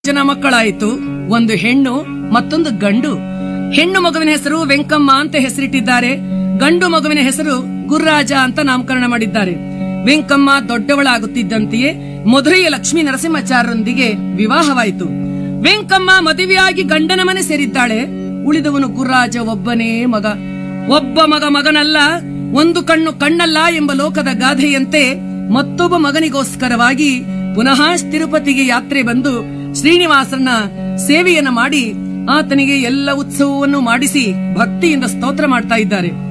ಜನ ಮಕ್ಕಳಾಯಿತು ಒಂದು ಹೆಣ್ಣು ಮತ್ತೊಂದು ಗಂಡು ಹೆಣ್ಣು ಮಗುವಿನ ಹೆಸರು ವೆಂಕಮ್ಮ ಅಂತ ಹೆಸರಿಟ್ಟಿದ್ದಾರೆ ಗಂಡು ಮಗುವಿನ ಹೆಸರು ಗುರ್ರಾಜ ಅಂತ ನಾಮಕರಣ ಮಾಡಿದ್ದಾರೆ ವೆಂಕಮ್ಮ ದೊಡ್ಡವಳಾಗುತ್ತಿದ್ದಂತೆಯೇ ಮಧುರೆಯ ಲಕ್ಷ್ಮೀ ನರಸಿಂಹಾಚಾರ್ಯರೊಂದಿಗೆ ವಿವಾಹವಾಯಿತು ವೆಂಕಮ್ಮ ಮದುವೆಯಾಗಿ ಗಂಡನ ಮನೆ ಸೇರಿದ್ದಾಳೆ ಉಳಿದವನು ಗುರ್ರಾಜ ಒಬ್ಬನೇ ಮಗ ಒಬ್ಬ ಮಗ ಮಗನಲ್ಲ ಒಂದು ಕಣ್ಣು ಕಣ್ಣಲ್ಲ ಎಂಬ ಲೋಕದ ಗಾದೆಯಂತೆ ಮತ್ತೊಬ್ಬ ಮಗನಿಗೋಸ್ಕರವಾಗಿ ಪುನಃ ತಿರುಪತಿಗೆ ಯಾತ್ರೆ ಬಂದು ಶ್ರೀನಿವಾಸನ ಸೇವೆಯನ್ನ ಮಾಡಿ ಆತನಿಗೆ ಎಲ್ಲ ಉತ್ಸವವನ್ನು ಮಾಡಿಸಿ ಭಕ್ತಿಯಿಂದ ಸ್ತೋತ್ರ ಮಾಡ್ತಾ ಇದ್ದಾರೆ